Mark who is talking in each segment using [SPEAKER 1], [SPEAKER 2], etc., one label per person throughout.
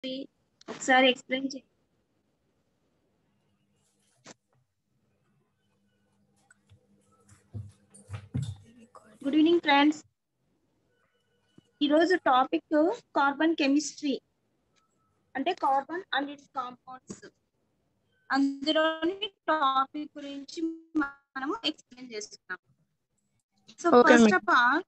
[SPEAKER 1] ఒకసారి ఎక్స్ప్లెయిన్ చేయండి good evening friends ఈరోజు టాపిక్ కార్బన్ కెమిస్ట్రీ అంటే కార్బన్ అండ్ ఇట్స్ కాంపౌండ్స్ అందులోని టాపిక్ గురించి మనము ఎక్స్ప్లెయిన్ చేస్తున్నాం so
[SPEAKER 2] Okay,
[SPEAKER 1] first
[SPEAKER 2] ma'am.
[SPEAKER 1] Of all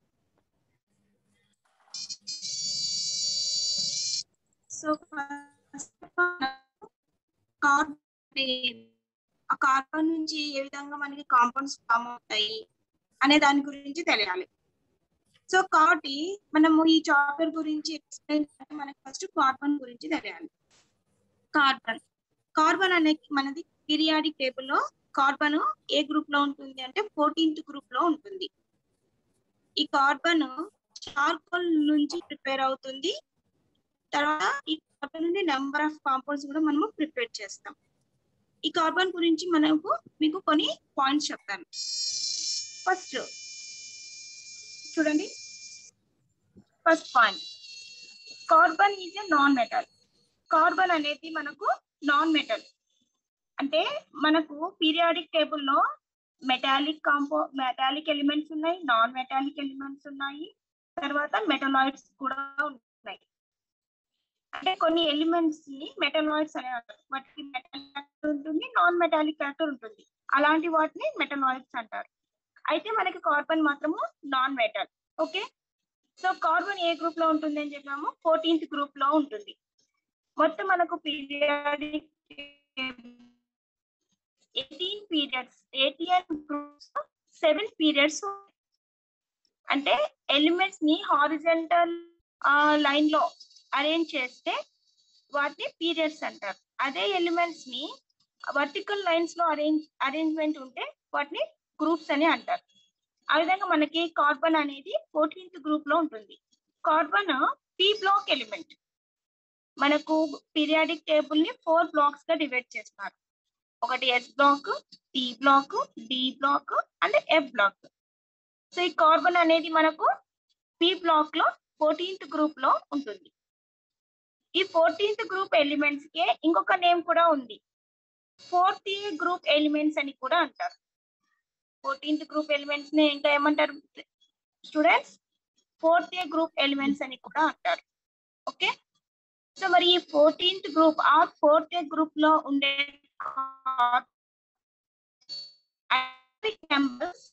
[SPEAKER 1] so first of all carbon ఆ కార్బన్ నుంచి ఏ విధంగా మనకి కాంపౌండ్స్ ఫామ్ అవుతాయి అనే దాని గురించి తెలియాలి సో కాబట్టి మనము ఈ చాప్టర్ గురించి ఎక్స్ప్లెయిన్ చేయాలంటే మనకి ఫస్ట్ కార్బన్ గురించి తెలియాలి కార్బన్ కార్బన్ అనేది మనది పీరియాడిక్ టేబుల్ లో కార్బన్ ఏ గ్రూప్ లో ఉంటుంది అంటే ఫోర్టీన్త్ గ్రూప్ లో ఉంటుంది ఈ కార్బన్ చార్కోల్ నుంచి ప్రిపేర్ అవుతుంది తర్వాత ఈ కార్బన్ నుండి నెంబర్ ఆఫ్ కాంపౌండ్స్ కూడా మనము ప్రిపేర్ చేస్తాం ఈ కార్బన్ గురించి మనకు మీకు కొన్ని పాయింట్స్ చెప్తాను ఫస్ట్ చూడండి first point carbon is a non metal carbon అనేది మనకు నాన్ మెటల్ అంటే మనకు పీరియాడిక్ టేబుల్లో మెటాలిక్ కాంపో మెటాలిక్ ఎలిమెంట్స్ ఉన్నాయి నాన్ మెటాలిక్ ఎలిమెంట్స్ ఉన్నాయి తర్వాత మెటలాయిడ్స్ కూడా ఉన్నాయి అంటే కొన్ని ఎలిమెంట్స్ ని మెటలాయిడ్స్ అనే అంటారు వాటికి మెటాలిక్ క్యారెక్టర్ ఉంటుంది నాన్ మెటాలిక్ క్యారెక్టర్ ఉంటుంది అలాంటి వాటిని మెటలాయిడ్స్ అంటారు అయితే మనకి కార్బన్ మాత్రము non metal okay so carbon ఏ గ్రూప్ లో ఉంటుంది అని చెప్పాము ఫోర్టీన్త్ గ్రూప్ లో ఉంటుంది మొత్తం మనకు periodic eighteen periods eighteen groups seven periods అంటే ఎలిమెంట్స్ ని హారిజెంటల్ లైన్ లో అరేంజ్ చేస్తే వాటిని పీరియడ్స్ అంటారు అదే ఎలిమెంట్స్ ని వర్టికల్ లైన్స్ లో అరేంజ్ అరేంజ్మెంట్ ఉంటే వాటిని గ్రూప్స్ అని అంటారు ఆ విధంగా మనకి కార్బన్ అనేది ఫోర్టీన్త్ గ్రూప్ లో ఉంటుంది కార్బన్ పి బ్లాక్ ఎలిమెంట్ మనకు పీరియాడిక్ టేబుల్ ని ఫోర్ బ్లాక్స్ గా డివైడ్ చేస్తారు ఒకటి S block T block D block and F block so ఈ కార్బన్ అనేది మనకు పి బ్లాక్ లో ఫోర్టీన్త్ గ్రూప్ లో ఉంటుంది ఈ ఫోర్టీన్త్ గ్రూప్ ఎలిమెంట్స్ కి ఇంకొక నేమ్ కూడా ఉంది ఫోర్త్ గ్రూప్ ఎలిమెంట్స్ అని కూడా అంటారు ఫోర్టీన్త్ గ్రూప్ ఎలిమెంట్స్ ని ఇంకా ఏమంటారు స్టూడెంట్స్ ఫోర్త్ గ్రూప్ ఎలిమెంట్స్ అని కూడా అంటారు ఓకే సో మరి ఈ ఫోర్టీన్త్ గ్రూప్ ఆ ఫోర్త్ గ్రూప్ లో ఉండే నెంబర్స్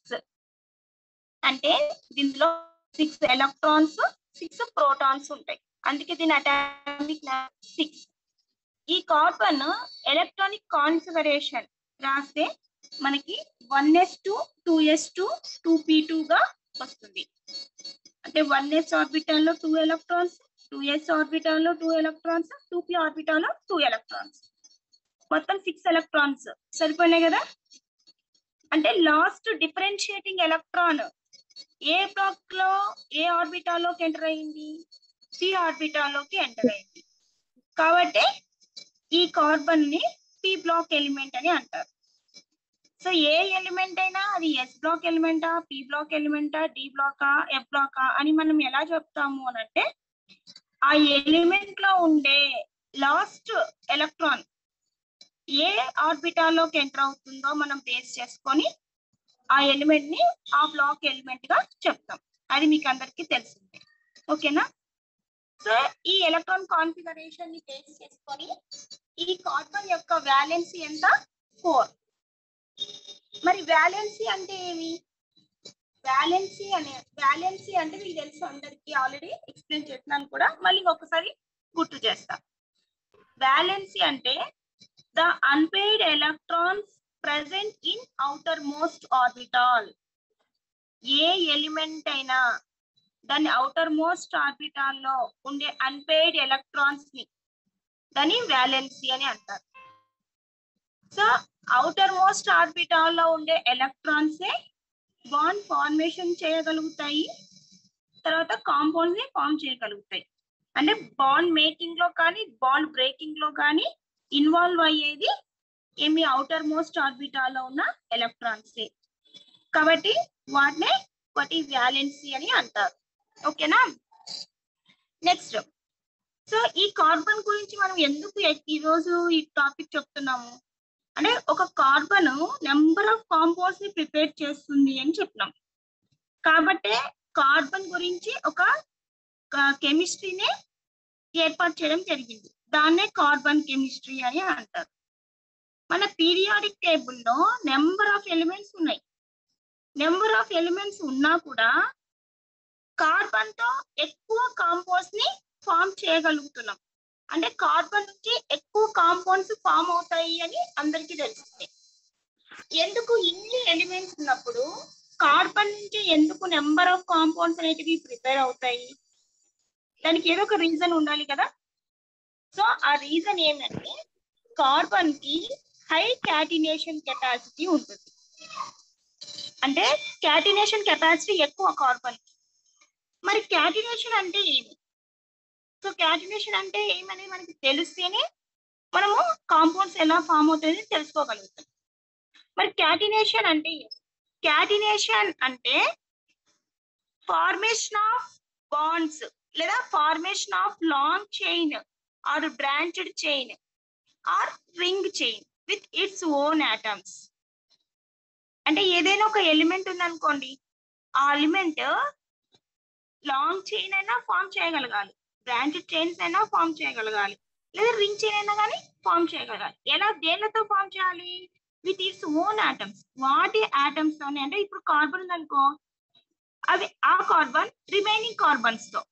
[SPEAKER 1] అంటే దీనిలో సిక్స్ ఎలక్ట్రాన్స్ సిక్స్ ప్రోటాన్స్ ఉంటాయి అందుకే దీని అటామిక్ సిక్స్ ఈ కార్బన్ ఎలక్ట్రానిక్ కాన్ఫిగరేషన్ రాస్తే మనకి one S two two S two two P two గా వస్తుంది అంటే వన్ ఎస్ ఆర్బిటల్ లో two electrons two S orbital లో two electrons two P orbital లో టూ ఎలక్ట్రాన్స్ మొత్తం సిక్స్ ఎలక్ట్రాన్స్ సరిపోయినాయి కదా అంటే లాస్ట్ డిఫరెన్షియేటింగ్ ఎలక్ట్రాన్ ఏ బ్లాక్ లో ఏ ఆర్బిటాల్లోకి ఎంటర్ అయింది పి ఆర్బిటాల్లోకి ఎంటర్ అయింది కాబట్టి ఈ కార్బన్ ని పి బ్లాక్ ఎలిమెంట్ అని అంటారు సో ఏ ఎలిమెంట్ అయినా అది ఎస్ బ్లాక్ ఎలిమెంటా పి బ్లాక్ ఎలిమెంటా డి బ్లాకా ఎఫ్ బ్లాకా అని మనం ఎలా చెప్తాము అని అంటే ఆ ఎలిమెంట్ లో ఉండే లాస్ట్ ఎలక్ట్రాన్ ఏ ఆర్బిటాల్లోకి ఎంటర్ అవుతుందో మనం బేస్ చేసుకొని ఆ ఎలిమెంట్ ని ఆ బ్లాక్ ఎలిమెంట్ గా చెప్తాం అది మీకు అందరికీ తెలిసిందే ఓకేనా సో ఈ ఎలక్ట్రాన్ కాన్ఫిగరేషన్ ని బేస్ చేసుకొని ఈ కార్బన్ యొక్క వ్యాలెన్సీ ఎంత ఫోర్ మరి వ్యాలెన్సీ అంటే ఏమి వ్యాలెన్సీ అనే వ్యాలెన్సీ అంటే మీకు తెలుసు అందరికి ఆల్రెడీ ఎక్స్ప్లెయిన్ చేస్తున్నాను కూడా మళ్ళీ ఒకసారి గుర్తు చేస్తా వ్యాలెన్సీ అంటే the unpaid electrons present in outermost orbital ఏ ఎలిమెంట్ అయినా దాని అవుటర్ మోస్ట్ ఆర్బిటాల్ లో ఉండే అన్పెయిడ్ ఎలక్ట్రాన్స్ ని దాని వ్యాలెన్సీ అని అంటారు సో అవుటర్ మోస్ట్ ఆర్బిటాల్ లో ఉండే ఎలక్ట్రాన్స్ బాండ్ ఫార్మేషన్ చేయగలుగుతాయి తర్వాత కాంపౌండ్ ని ఫామ్ చేయగలుగుతాయి అంటే బాండ్ మేకింగ్ లో కానీ బాండ్ బ్రేకింగ్ లో కానీ ఇన్వాల్వ్ అయ్యేది ఏమి అవుటర్ మోస్ట్ ఆర్బిటాల్లో ఉన్న ఎలక్ట్రాన్స్ కాబట్టి వాటినే ఒకటి వ్యాలెన్సీ అని అంటారు ఓకేనా నెక్స్ట్ సో ఈ కార్బన్ గురించి మనం ఎందుకు ఎ- ఈ రోజు ఈ టాపిక్ చెప్తున్నాము అంటే ఒక కార్బన్ నెంబర్ ఆఫ్ కాంపౌండ్స్ ని ప్రిపేర్ చేస్తుంది అని చెప్పినాం కాబట్టే కార్బన్ గురించి ఒక కెమిస్ట్రీని ఏర్పాటు చేయడం జరిగింది దాన్నే కార్బన్ కెమిస్ట్రీ అని అంటారు మన పీరియాడిక్ టేబుల్లో నెంబర్ ఆఫ్ ఎలిమెంట్స్ ఉన్నాయి నెంబర్ ఆఫ్ ఎలిమెంట్స్ ఉన్నా కూడా కార్బన్ తో ఎక్కువ కాంపౌండ్స్ ని ఫామ్ చేయగలుగుతున్నాం అంటే కార్బన్ నుంచి ఎక్కువ కాంపౌండ్స్ ఫామ్ అవుతాయి అని అందరికీ తెలుస్తుంది ఎందుకు ఇన్ని ఎలిమెంట్స్ ఉన్నప్పుడు కార్బన్ నుంచి ఎందుకు నెంబర్ ఆఫ్ కాంపౌండ్స్ అనేటివి ప్రిపేర్ అవుతాయి దానికి ఏదో ఒక రీజన్ ఉండాలి కదా సో ఆ రీజన్ ఏంటంటే కార్బన్ కి హై క్యాటినేషన్ కెపాసిటీ ఉంటుంది అంటే క్యాటినేషన్ కెపాసిటీ ఎక్కువ కార్బన్ మరి క్యాటినేషన్ అంటే ఏమి సో క్యాటినేషన్ అంటే ఏమనేది మనకి తెలిస్తేనే మనము కాంపౌండ్స్ ఎలా ఫామ్ అవుతాయని తెలుసుకోగలుగుతాం మరి క్యాటినేషన్ అంటే క్యాటినేషన్ అంటే ఫార్మేషన్ ఆఫ్ బాండ్స్ లేదా formation of long chain or branched chain or ring chain with its own atoms అంటే ఏదైనా ఒక ఎలిమెంట్ ఉందనుకోండి ఆ ఎలిమెంట్ లాంగ్ చైన్ అయినా ఫామ్ చేయగలగాలి బ్రాంచెడ్ చైన్స్ అయినా ఫామ్ చేయగలగాలి లేదా రింగ్ చైన్ అయినా కానీ ఫామ్ చేయగలగాలి ఎలా దేనితో ఫామ్ చేయాలి విత్ ఇట్స్ ఓన్ ఆటమ్స్ వాటి ఆటమ్స్ తోనే అంటే ఇప్పుడు కార్బన్ ఉందనుకో అవి ఆ కార్బన్ రిమైనింగ్ కార్బన్స్ తో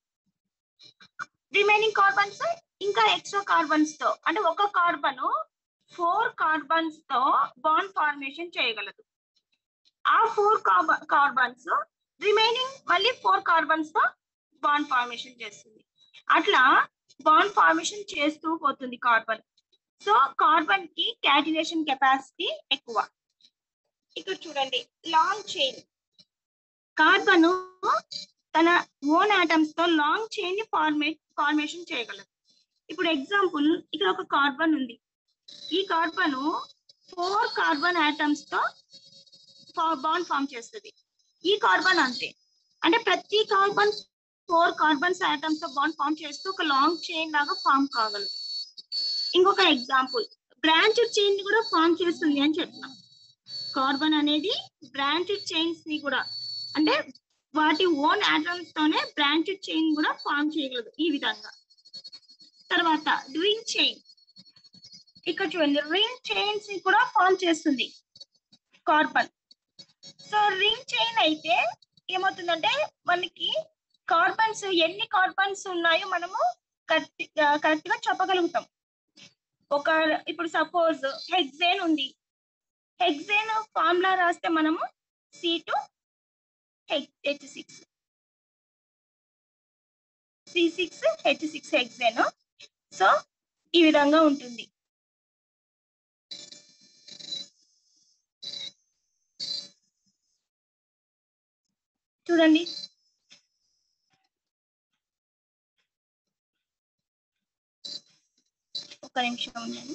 [SPEAKER 1] రిమైనింగ్ కార్బన్స్ ఇంకా ఎక్స్ట్రా కార్బన్స్ తో అంటే ఒక కార్బన్ ఫోర్ కార్బన్స్ తో బాండ్ ఫార్మేషన్ చేయగలదు ఆ ఫోర్ కార్బన్స్ రిమైనింగ్ మళ్ళీ ఫోర్ కార్బన్స్ తో బాండ్ ఫార్మేషన్ చేస్తుంది అట్లా బాండ్ ఫార్మేషన్ చేస్తూ పోతుంది కార్బన్ సో కార్బన్ కి క్యాటినేషన్ కెపాసిటీ ఎక్కువ ఇక్కడ చూడండి లాంగ్ చైన్ కార్బన్ తన ఓన్ ఆటమ్స్ తో లాంగ్ చైన్ ని ఫార్మేట్ ఫార్మేషన్ చేయగలదు ఇప్పుడు ఎగ్జాంపుల్ ఇక్కడ ఒక కార్బన్ ఉంది ఈ కార్బన్ ఫోర్ కార్బన్ ఆటమ్స్ తో బాండ్ ఫామ్ చేస్తుంది ఈ కార్బన్ అంతే అంటే ప్రతి కార్బన్ ఫోర్ కార్బన్స్ ఆటమ్స్ తో బాండ్ ఫామ్ చేస్తూ ఒక లాంగ్ చైన్ లాగా ఫామ్ కాగలదు ఇంకొక ఎగ్జాంపుల్ బ్రాంచెడ్ చైన్ ని కూడా ఫామ్ చేస్తుంది అని చెప్పినాం కార్బన్ అనేది బ్రాంచెడ్ చైన్స్ ని కూడా అంటే వాటి ఓన్ ఆటమ్స్ తోనే బ్రాంచెడ్ చైన్ కూడా ఫామ్ చేయగలదు ఈ విధంగా తర్వాత రింగ్ చైన్ ఇక్కడ చూడండి రింగ్ చైన్స్ ని కూడా ఫామ్ చేస్తుంది కార్బన్ సో రింగ్ చైన్ అయితే ఏమవుతుందంటే మనకి కార్బన్స్ ఎన్ని కార్బన్స్ ఉన్నాయో మనము కరెక్ట్ కరెక్ట్ గా చెప్పగలుగుతాం ఒక ఇప్పుడు సపోజ్ హెక్సేన్ ఉంది హెక్సేన్ ఫార్ములా రాస్తే మనము C two H six C six H six hexane so ఈ విధంగా ఉంటుంది చూడండి ఒక నిమిషం ఉండండి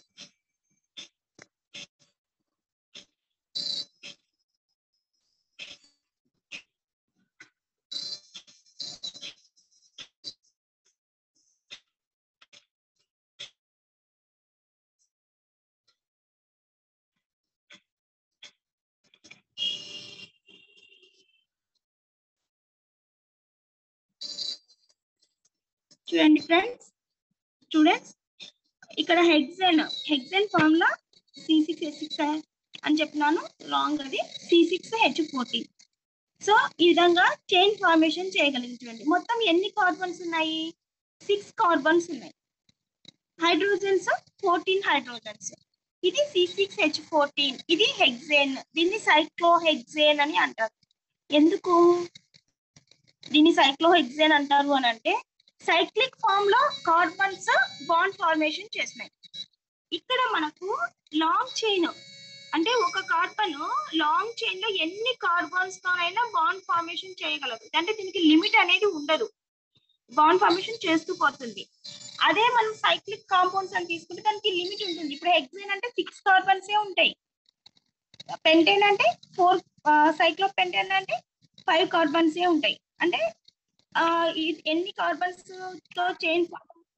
[SPEAKER 1] చూడండి ఫ్రెండ్స్ స్టూడెంట్స్ ఇక్కడ హెక్సెన్ హెక్సెన్ ఫార్మ్ లో సి సిక్స్ హెచ్ సిక్స్ అని చెప్పినాను రాంగ్ అది C six H fourteen so ఈ విధంగా చైన్ ఫార్మేషన్ చేయగలిగింది చూడండి మొత్తం ఎన్ని కార్బన్స్ ఉన్నాయి సిక్స్ కార్బన్స్ ఉన్నాయి హైడ్రోజన్స్ ఫోర్టీన్ హైడ్రోజన్స్ ఇది సి సిక్స్ హెచ్ ఫోర్టీన్ ఇది హెక్సేన్ దీన్ని సైక్లో హెక్సేన్ అని అంటారు ఎందుకు దీన్ని సైక్లో హెక్సేన్ అంటారు అని అంటే సైక్లిక్ ఫామ్ లో కార్బన్స్ బాండ్ ఫార్మేషన్ చేసినాయి ఇక్కడ మనకు లాంగ్ చైన్ అంటే ఒక కార్బన్ లాంగ్ చైన్ లో ఎన్ని కార్బన్స్ తోనైనా బాండ్ ఫార్మేషన్ చేయగలదు అంటే దీనికి లిమిట్ అనేది ఉండదు బాండ్ ఫార్మేషన్ చేస్తూ పోతుంది అదే మనం సైక్లిక్ కాంపౌండ్స్ అని తీసుకుంటే దానికి లిమిట్ ఉంటుంది ఇప్పుడు హెక్సేన్ అంటే సిక్స్ కార్బన్స్ ఏ ఉంటాయి పెంటేన్ అంటే ఫోర్ సైక్లో పెంటేన్ అంటే ఫైవ్ కార్బన్స్ ఏ ఉంటాయి అంటే ఆ, ఈ- ఎన్ని కార్బన్స్ తో చైన్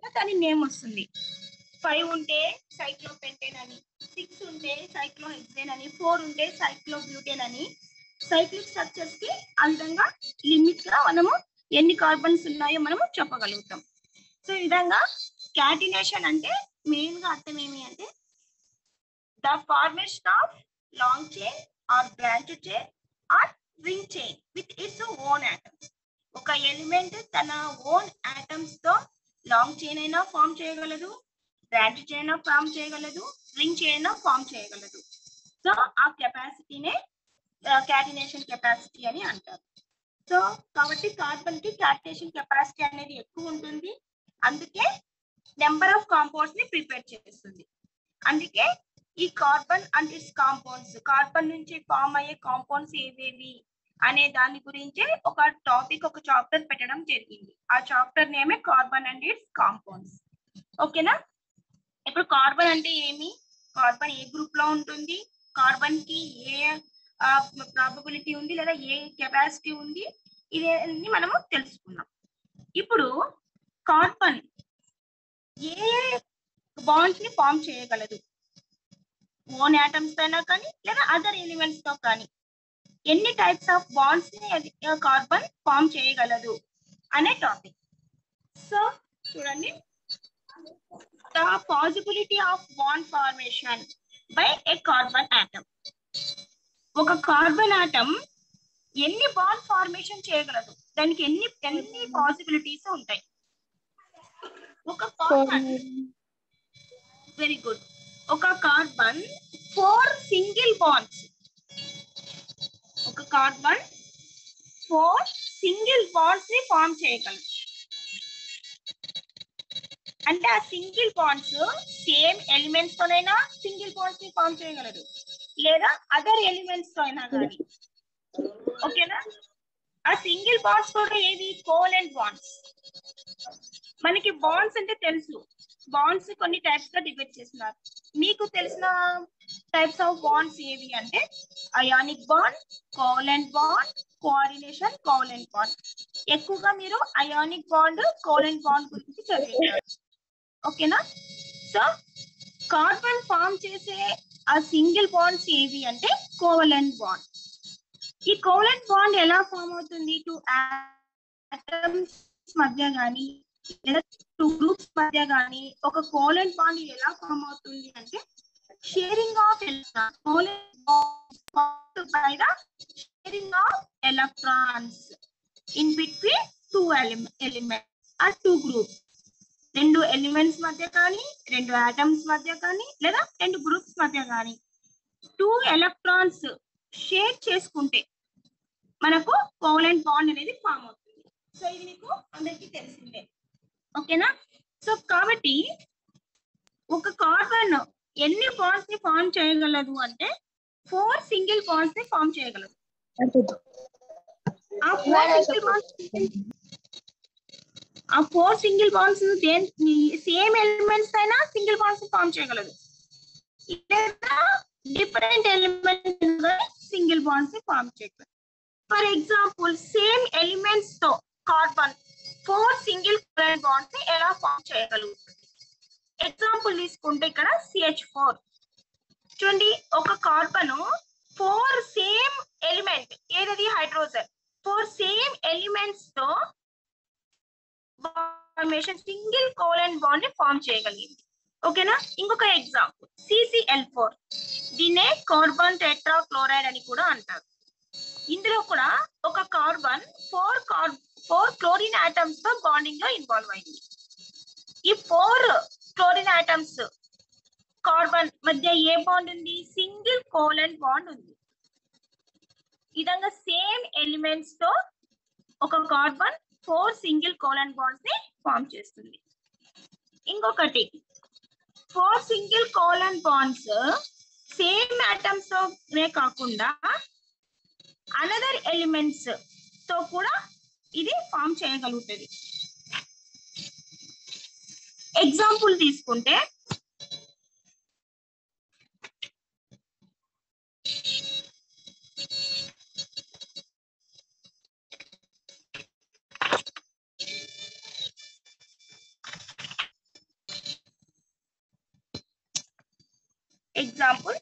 [SPEAKER 1] దాని నేమ్ వస్తుంది ఫైవ్ ఉంటే సైక్లోపెంటేన్ అని సిక్స్ ఉంటే సైక్లోహెక్సేన్ అని ఫోర్ ఉంటే సైక్లోబ్యూటేన్ అని సైక్లిక్ స్ట్రక్చర్స్ కి ఆ విధంగా లిమిట్ గా మనము ఎన్ని కార్బన్స్ ఉన్నాయో మనము చెప్పగలుగుతాం సో ఈ విధంగా క్యాటినేషన్ అంటే మెయిన్ గా అర్థం ఏమి అంటే the formation of long chain or branch chain or ring chain with its own atoms ఒక ఎలిమెంట్ తన ఓన్ ఆటమ్స్ తో లాంగ్ చైన్ అయినా ఫామ్ చేయగలదు బ్రాంచ్ చైన్ అయినా ఫామ్ చేయగలదు రింగ్ చైన్ అయినా ఫామ్ చేయగలదు సో ఆ కెపాసిటీనే క్యాటినేషన్ కెపాసిటీ అని అంటారు సో కాబట్టి కార్బన్ కి క్యాటినేషన్ కెపాసిటీ అనేది ఎక్కువ ఉంటుంది అందుకే నెంబర్ ఆఫ్ కాంపౌండ్స్ ని ప్రిపేర్ చేస్తుంది అందుకే ఈ carbon and its compounds carbon నుంచి ఫామ్ అయ్యే కాంపౌండ్స్ ఏవేవి అనే దాని గురించి ఒక టాపిక్ ఒక చాప్టర్ పెట్టడం జరిగింది ఆ చాప్టర్ నేమే కార్బన్ అండ్ ఇట్స్ కాంపౌండ్స్ ఓకేనా ఇప్పుడు కార్బన్ అంటే ఏమి కార్బన్ ఏ గ్రూప్ లో ఉంటుంది కార్బన్ కి ఏ ప్రాబబిలిటీ ఉంది లేదా ఏ కెపాసిటీ ఉంది ఇవన్నీ మనము తెలుసుకున్నాం ఇప్పుడు కార్బన్ ఏ బాండ్స్ ని ఫామ్ చేయగలదు ఓన్ ఆటమ్స్ తో అయినా కానీ లేదా అదర్ ఎలిమెంట్స్ తో కానీ ఎన్ని టైప్స్ ఆఫ్ బాండ్స్ ని కార్బన్ ఫామ్ చేయగలదు అనే టాపిక్ సో చూడండి the possibility of bond formation by a carbon atom ఒక కార్బన్ ఆటమ్ ఎన్ని బాండ్ ఫార్మేషన్ చేయగలదు దానికి ఎన్ని ఎన్ని పాసిబిలిటీస్ ఉంటాయి ఒక కార్బన్ వెరీ గుడ్ ఒక కార్బన్ ఫోర్ సింగిల్ బాండ్స్ ఒక కార్బన్ ఫోర్ సింగిల్ బాండ్స్ ని ఫామ్ చేయగలదు అంటే ఆ సింగిల్ బాండ్స్ సేమ్ ఎలిమెంట్స్ తోనైనా సింగిల్ బాండ్స్ ని ఫామ్ చేయగలదు లేదా అదర్ ఎలిమెంట్స్ తో అయినా కానీ ఓకేనా ఆ సింగిల్ బాండ్స్ కూడా ఏది కోవలెంట్ బాండ్స్ మనకి బాండ్స్ అంటే తెలుసు బాండ్స్ కొన్ని టైప్స్ గా డివైడ్ చేస్తున్నారు మీకు తెలిసిన టైప్స్ ఆఫ్ బాండ్స్ ఏవి అంటే ionic bond covalent bond coordination covalent bond ఎక్కువగా మీరు అయానిక్ బాండ్ కోవలెంట్ బాండ్ గురించి చదివారు ఓకేనా సో కార్బన్ ఫామ్ చేసే ఆ సింగిల్ బాండ్స్ ఏవి అంటే కోవలెంట్ బాండ్ ఈ కోవలెంట్ బాండ్ ఎలా ఫామ్ అవుతుంది టూ ఆటమ్స్ మధ్య గానీ లేదా టూ గ్రూప్స్ మధ్య గానీ ఒక కోవలెంట్ బాండ్ ఎలా ఫామ్ అవుతుంది అంటే sharing of covalent bond by the sharing of electrons in between two element ఆ టూ గ్రూప్స్ రెండు ఎలిమెంట్స్ మధ్య కానీ రెండు ఆటమ్స్ మధ్య కానీ లేదా రెండు గ్రూప్స్ మధ్య కానీ టూ ఎలక్ట్రాన్స్ షేర్ చేసుకుంటే మనకు కోవలెంట్ బాండ్ అనేది ఫామ్ అవుతుంది సో ఇది మీకు అందరికీ తెలిసిందే ఓకేనా సో కాబట్టి ఒక కార్బన్ ఎన్ని బాండ్స్ ని ఫామ్ చేయగలదు అంటే ఫోర్ సింగిల్ బాండ్స్ ని ఫామ్ చేయగలదు ఆ ఫోర్ సింగిల్ బాండ్స్ ఆ four single bonds same elements అయినా సింగిల్ బాండ్స్ ఫామ్ చేయగలదు లేదా different elements single bonds form చేయగలదు ఫర్ ఎగ్జాంపుల్ సేమ్ ఎలిమెంట్స్ తో carbon four single covalent bonds ని ఎలా ఫామ్ చేయగలుగుతుంది ఎగ్జాంపుల్ తీసుకుంటే ఇక్కడ సిహెచ్ ఫోర్ చూడండి ఒక కార్బన్ ఫోర్ సేమ్ ఎలిమెంట్ ఏదది హైడ్రోజన్ ఫోర్ సేమ్ ఎలిమెంట్స్ తో ఫార్మేషన్ సింగిల్ కోవలెంట్ బాండ్ ని ఫామ్ చేయగలిగింది ఓకేనా ఇంకొక ఎగ్జాంపుల్ సిసిఎల్ ఫోర్ దీన్నే కార్బన్ టెట్రా క్లోరైడ్ అని కూడా అంటారు ఇందులో కూడా ఒక carbon four car four chlorine atoms తో బాండింగ్ లో ఇన్వాల్వ్ అయింది ఈ ఫోర్ క్లోరిన్ ఆటమ్స్ కార్బన్ మధ్య ఏ బాండ్ ఉంది సింగిల్ కోవలెంట్ బాండ్ ఉంది ఈ విధంగా సేమ్ ఎలిమెంట్స్ తో ఒక carbon four single covalent bonds ని ఫామ్ చేస్తుంది ఇంకొకటి four single covalent bonds same atoms తోనే కాకుండా అనదర్ ఎలిమెంట్స్ తో కూడా ఇది ఫామ్ చేయగలుగుతుంది ఎగ్జాంపుల్ తీసుకుంటే ఎగ్జాంపుల్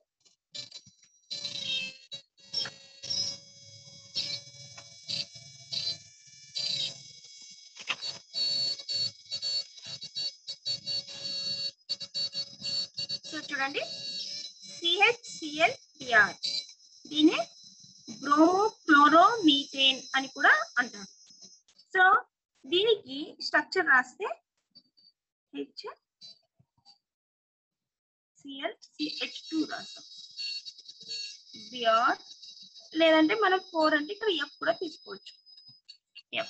[SPEAKER 1] సో చూడండి సిహెచ్సిఎల్ టిఆర్ దీన్ని బ్రోమోక్లోరోమీథేన్ అని కూడా అంటారు సో దీనికి స్ట్రక్చర్ రాస్తే హెచ్ సిఎల్ సిహెచ్ టూ రాస్తాం బిఆర్ లేదంటే మనం ఫోర్ అంటే ఇక్కడ ఎఫ్ కూడా తీసుకోవచ్చు ఎఫ్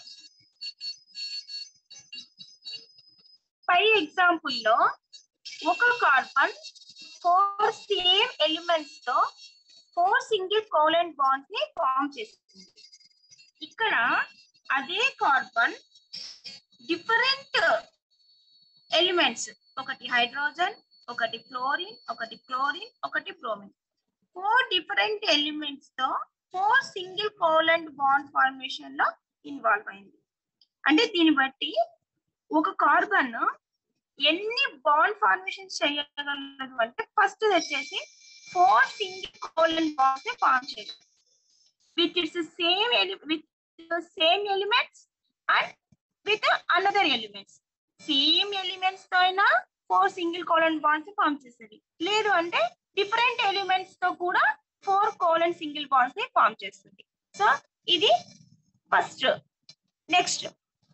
[SPEAKER 1] పై ఎగ్జాంపుల్ లో ఒక కార్బన్ ఫోర్ సేమ్ ఎలిమెంట్స్ తో ఫోర్ సింగిల్ కోలెంట్ బాండ్స్ ని ఫామ్ చేస్తుంది ఇక్కడ అదే కార్బన్ డిఫరెంట్ ఎలిమెంట్స్ ఒకటి హైడ్రోజన్ ఒకటి ఫ్లోరిన్ ఒకటి క్లోరిన్ ఒకటి బ్రోమిన్ ఫోర్ డిఫరెంట్ ఎలిమెంట్స్ తో four single covalent bond formation లో ఇన్వాల్వ్ అయింది అంటే దీన్ని బట్టి ఒక కార్బన్ ఎన్ని బాండ్ ఫార్మేషన్ చేయగలదు అంటే ఫస్ట్ వచ్చేసి ఫోర్ సింగిల్ కోలెంట్ బాండ్స్ ని ఫార్మ్ చేయగలదు with its same with same elements and with another elements same elements తో అయినా four single covalent bonds form చేస్తుంది లేదు అంటే డిఫరెంట్ ఎలిమెంట్స్ తో కూడా ఫోర్ కోలెంట్ సింగిల్ బాండ్స్ ని ఫార్మ్ చేస్తుంది సో ఇది ఫస్ట్ నెక్స్ట్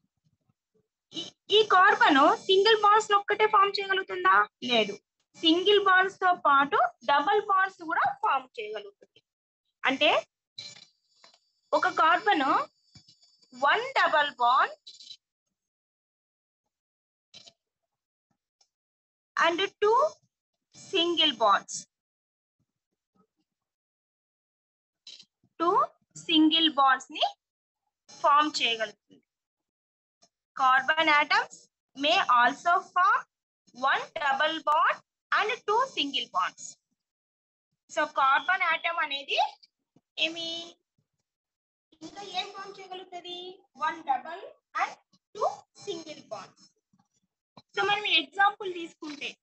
[SPEAKER 1] ఈ కార్బన్ సింగిల్ బాండ్స్ ఒక్కటే ఫామ్ చేయగలుగుతుందా లేదు సింగిల్ బాండ్స్ తో పాటు డబల్ బాండ్స్ కూడా ఫామ్ చేయగలుగుతుంది అంటే ఒక carbon one double bond and two single bonds two single bonds ని ఫామ్ చేయగలుగుతుంది carbon atoms may also form one double bond and two single bonds. So carbon atom అనేది ఏమి ఇంకా ఏం ఫామ్ చేయగలుగుతుంది one double and two single bonds so మనం example తీసుకుంటే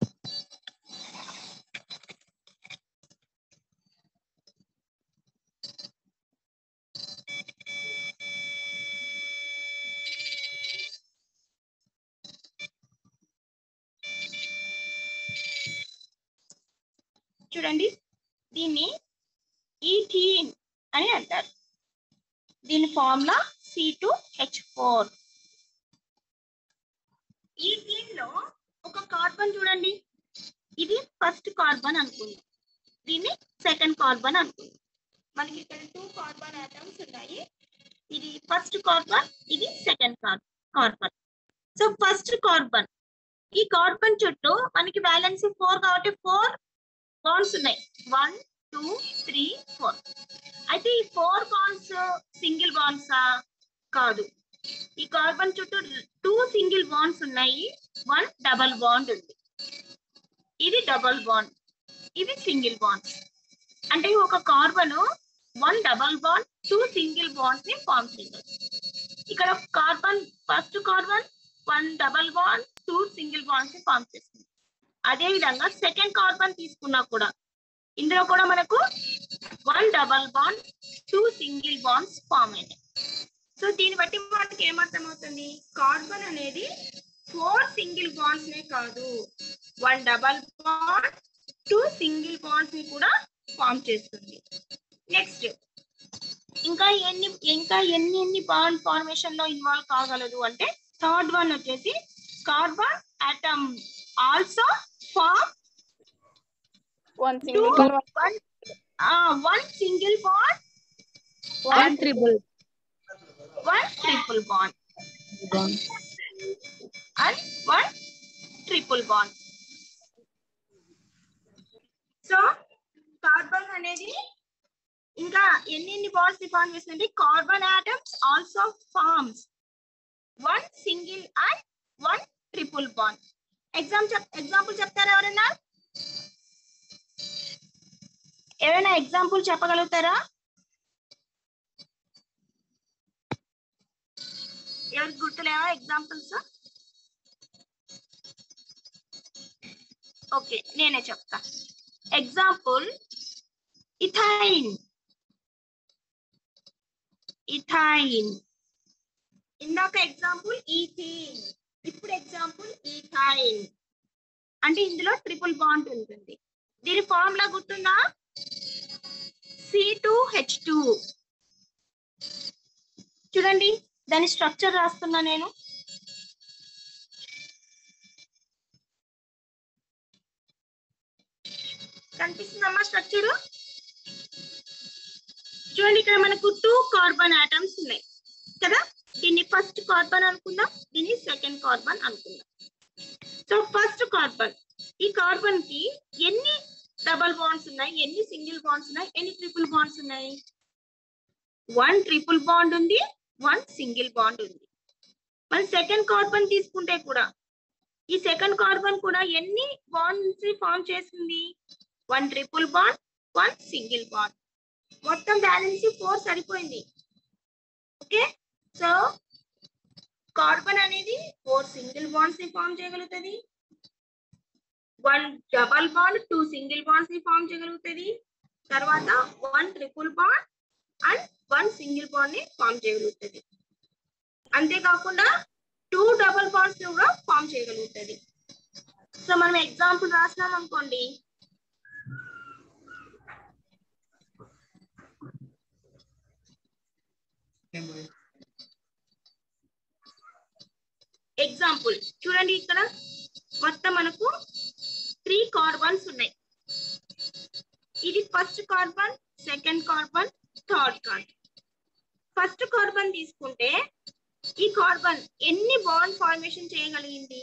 [SPEAKER 1] చూడండి దీన్ని ఈథీన్ అని అంటారు దీని formula C two H four ethene లో ఒక కార్బన్ చూడండి ఇది ఫస్ట్ కార్బన్ అనుకుందాం దీన్ని సెకండ్ కార్బన్ అనుకుందాం మనకి ఇక్కడ టూ కార్బన్ ఆటమ్స్ ఉన్నాయి ఇది ఫస్ట్ కార్బన్ ఇది second carbon so first carbon ఈ కార్బన్ చుట్టూ మనకి బ్యాలెన్స్ ఫోర్ కాబట్టి ఫోర్ బాండ్స్ ఉన్నాయి వన్ టూ త్రీ ఫోర్ అయితే ఈ ఫోర్ బాండ్స్ సింగిల్ బాండ్సా కాదు ఈ కార్బన్ చుట్టూ టూ సింగిల్ బాండ్స్ ఉన్నాయి వన్ డబల్ బాండ్ ఉంది ఇది డబల్ బాండ్ ఇది సింగిల్ బాండ్ అంటే ఒక carbon one double bond two single bonds ని ఫామ్ చేయగలదు ఇక్కడ carbon first carbon one double bond two single bonds ని ఫామ్ చేస్తుంది అదే విధంగా సెకండ్ కార్బన్ తీసుకున్నా కూడా ఇందులో కూడా మనకు one double bond two single bonds form అయినాయి సో దీన్ని బట్టి మనకి ఏమర్థమవుతుంది కార్బన్ అనేది ఫోర్ సింగిల్ బాండ్స్ నే కాదు one double bond two single bonds ని కూడా ఫామ్ చేస్తుంది నెక్స్ట్ ఇంకా ఎన్ని ఇంకా ఎన్ని ఎన్ని బాండ్ ఫార్మేషన్ లో ఇన్వాల్వ్ కాగలదు అంటే థర్డ్ వన్ వచ్చేసి carbon atom also form
[SPEAKER 2] One
[SPEAKER 1] two
[SPEAKER 2] single one,
[SPEAKER 1] one uh, one single bond
[SPEAKER 2] one triple
[SPEAKER 1] one triple bond
[SPEAKER 2] bond.
[SPEAKER 1] and one triple bond so carbon అనేది ఇంకా ఎన్ని ఎన్ని బాండ్స్ ని form చేస్తుంది carbon atoms also forms one single and one triple bond exam చెప్ example చెప్తారా ఎవరైనా ఏమైనా ఎగ్జాంపుల్ చెప్పగలుగుతారా ఎవరికి గుర్తులేవా ఎగ్జాంపుల్స్ ఓకే నేనే చెప్తా ఎగ్జాంపుల్ ఇథైన్ ఇథైన్ ఇందాక ఎగ్జాంపుల్ ఈథీన్ ఇప్పుడు ఎగ్జాంపుల్ ఈథైన్ అంటే ఇందులో ట్రిపుల్ బాండ్ ఉంటుంది దీని ఫార్ములా గుర్తుందా సి టూ హెచ్ టూ చూడండి దాని స్ట్రక్చర్ రాస్తున్నా నేను కనిపిస్తుందమ్మా స్ట్రక్చర్ చూడండి ఇక్కడ మనకు టూ కార్బన్ ఆటమ్స్ ఉన్నాయి కదా దీన్ని ఫస్ట్ కార్బన్ అనుకుందాం దీన్ని సెకండ్ కార్బన్ అనుకుందాం సో ఫస్ట్ కార్బన్ ఈ కార్బన్ కి ఎన్ని డబల్ బాండ్స్ ఉన్నాయి ఎన్ని సింగిల్ బాండ్స్ ఉన్నాయి ఎన్ని ట్రిపుల్ బాండ్స్ ఉన్నాయి వన్ ట్రిపుల్ బాండ్ ఉంది వన్ సింగిల్ బాండ్ ఉంది మరి సెకండ్ కార్బన్ తీసుకుంటే కూడా ఈ సెకండ్ కార్బన్ కూడా ఎన్ని బాండ్స్ ఫామ్ చేసింది one triple bond one single bond మొత్తం బ్యాలెన్స్ ఫోర్ సరిపోయింది ఓకే సో కార్బన్ అనేది ఫోర్ సింగిల్ బాండ్స్ ని ఫామ్ చేయగలుగుతుంది one double bond two single bonds ని ఫామ్ చేయగలుగుతుంది తర్వాత one triple bond and one single bond ని ఫామ్ చేయగలుగుతుంది అంతేకాకుండా టూ డబల్ బాండ్స్ ని కూడా ఫామ్ చేయగలుగుతుంది సో మనం ఎగ్జాంపుల్ రాసినాం అనుకోండి ఎగ్జాంపుల్ చూడండి ఇక్కడ మొత్తం మనకు త్రీ కార్బన్స్ ఉన్నాయి ఇది first carbon second carbon third carbon first carbon తీసుకుంటే ఈ కార్బన్ ఎన్ని బాండ్ ఫార్మేషన్ చేయగలిగింది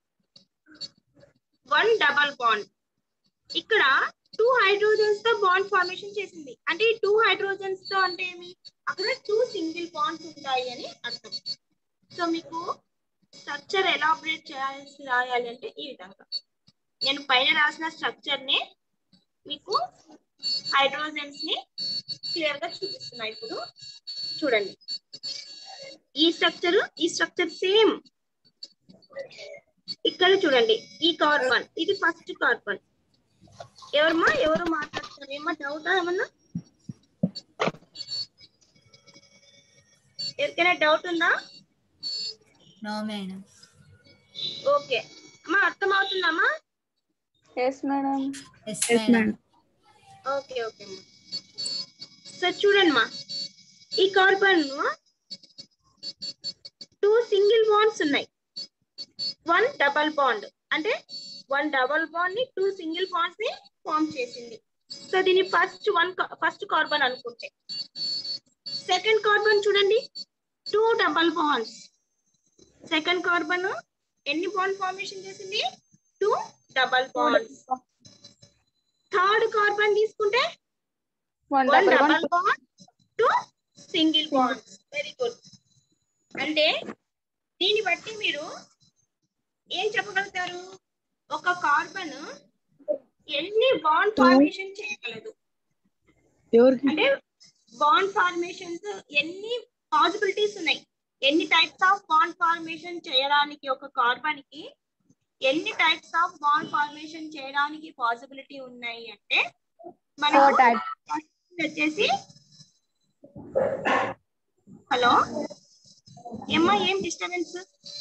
[SPEAKER 1] వన్ డబల్ బాండ్ ఇక్కడ టూ హైడ్రోజన్స్ తో బాండ్ ఫార్మేషన్ చేసింది అంటే ఈ టూ హైడ్రోజన్స్ తో అంటే ఏమి అక్కడ టూ సింగిల్ బాండ్స్ ఉంటాయి అని అర్థం సో మీకు స్ట్రక్చర్ ఎలాబరేట్ చేయాల్సి రాయాలి అంటే ఈ విధంగా నేను పైన రాసిన స్ట్రక్చర్ ని మీకు హైడ్రోజన్స్ ని క్లియర్ గా చూపిస్తున్నా ఇప్పుడు చూడండి ఈ స్ట్రక్చర్ ఈ స్ట్రక్చర్ సేమ్ ఇక్కడ చూడండి ఈ కార్బన్ ఇది ఫస్ట్ కార్బన్ ఎవరమ్మా ఎవరు మాట్లాడతారు ఏమన్నా డౌటా ఏమన్నా ఎవరికైనా డౌట్ ఉందా
[SPEAKER 3] నో మేడం
[SPEAKER 1] ఓకే అమ్మా అర్థం అవుతుందమ్మా
[SPEAKER 2] yes madam
[SPEAKER 3] yes
[SPEAKER 2] yes
[SPEAKER 3] madam
[SPEAKER 2] madam
[SPEAKER 1] okay okay అమ్మా సో చూడండి మా ఈ కార్బన్ టూ సింగిల్ బాండ్స్ ఉన్నాయి వన్ డబల్ బాండ్ అంటే వన్ డబల్ బాండ్ ని టూ సింగిల్ బాండ్స్ ని ఫామ్ చేసింది సో దీని ఫస్ట్ వన్ ఫస్ట్ కార్బన్ అనుకుంటే సెకండ్ కార్బన్ చూడండి two double bonds second carbon ఎన్ని బాండ్ ఫార్మేషన్ చేసింది two double bonds third carbon తీసుకుంటే
[SPEAKER 2] one
[SPEAKER 1] one
[SPEAKER 2] double
[SPEAKER 1] double bond two single bond very good అంటే దీన్ని బట్టి మీరు ఏం చెప్పగలుగుతారు ఒక కార్బన్ ఎన్ని బాండ్ ఫార్మేషన్ చేయగలదు
[SPEAKER 2] ఎవరికి
[SPEAKER 1] అంటే బాండ్ ఫార్మేషన్స్ ఎన్ని పాసిబిలిటీస్ ఉన్నాయి ఎన్ని టైప్స్ ఆఫ్ బాండ్ ఫార్మేషన్ చేయడానికి ఒక కార్బన్ కి ఎన్ని టైప్స్ ఆఫ్ బాండ్ ఫార్మేషన్ చేయడానికి పాసిబిలిటీ ఉన్నాయి అంటే
[SPEAKER 2] ఫోర్
[SPEAKER 1] మనకు
[SPEAKER 2] టైప్
[SPEAKER 1] ఫస్ట్ వచ్చేసి హలో ఏమ్మా ఏం disturbance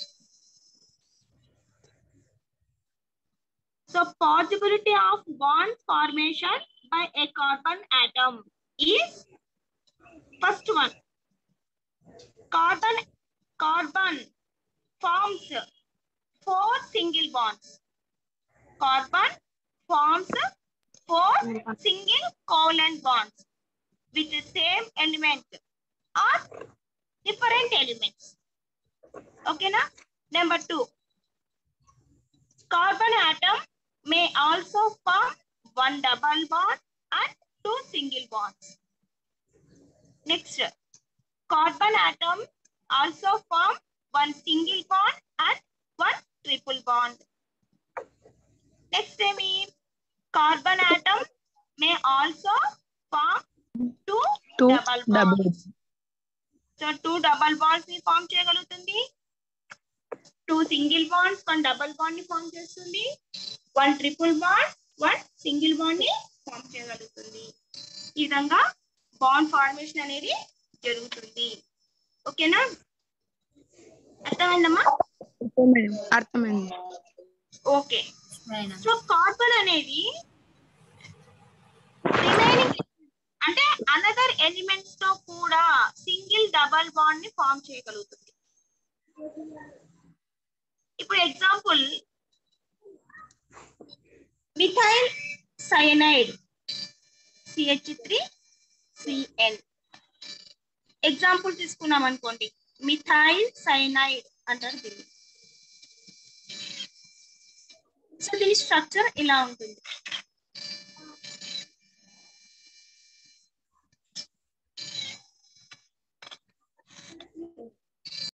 [SPEAKER 1] so possibility of bond formation by a carbon atom is first one carbon carbon forms four single bonds carbon forms four single covalent bonds with the same element or different elements okay na number 2 carbon atom may also form one double bond and two single bonds. Next, carbon atom also form one single bond and one triple bond. Next, Amy, carbon atom may also form two
[SPEAKER 2] two
[SPEAKER 1] double bonds.
[SPEAKER 2] Double
[SPEAKER 1] so two double bonds ని form చేయగలుగుతుంది two single bonds one double bond ని form చేస్తుంది one triple bond one single bond ని form చేయగలుగుతుంది ఈ విధంగా bond formation అనేది జరుగుతుంది ఓకేనా అర్థమైందమ్మా
[SPEAKER 2] మేడం అర్థమైంది
[SPEAKER 1] ఓకే
[SPEAKER 3] మేడం
[SPEAKER 1] సో కార్బన్ అనేది రిమైనింగ్ అంటే అనదర్ ఎలిమెంట్స్ తో కూడా సింగిల్ డబల్ బాండ్ ని ఫామ్ చేయగలుగుతుంది ఇప్పుడు example methyl cyanide CH three CN example తీసుకున్నాం అనుకోండి మిథైల్ సైనైడ్ అంటారు దీన్ని సో దీని స్ట్రక్చర్ ఇలా ఉంటుంది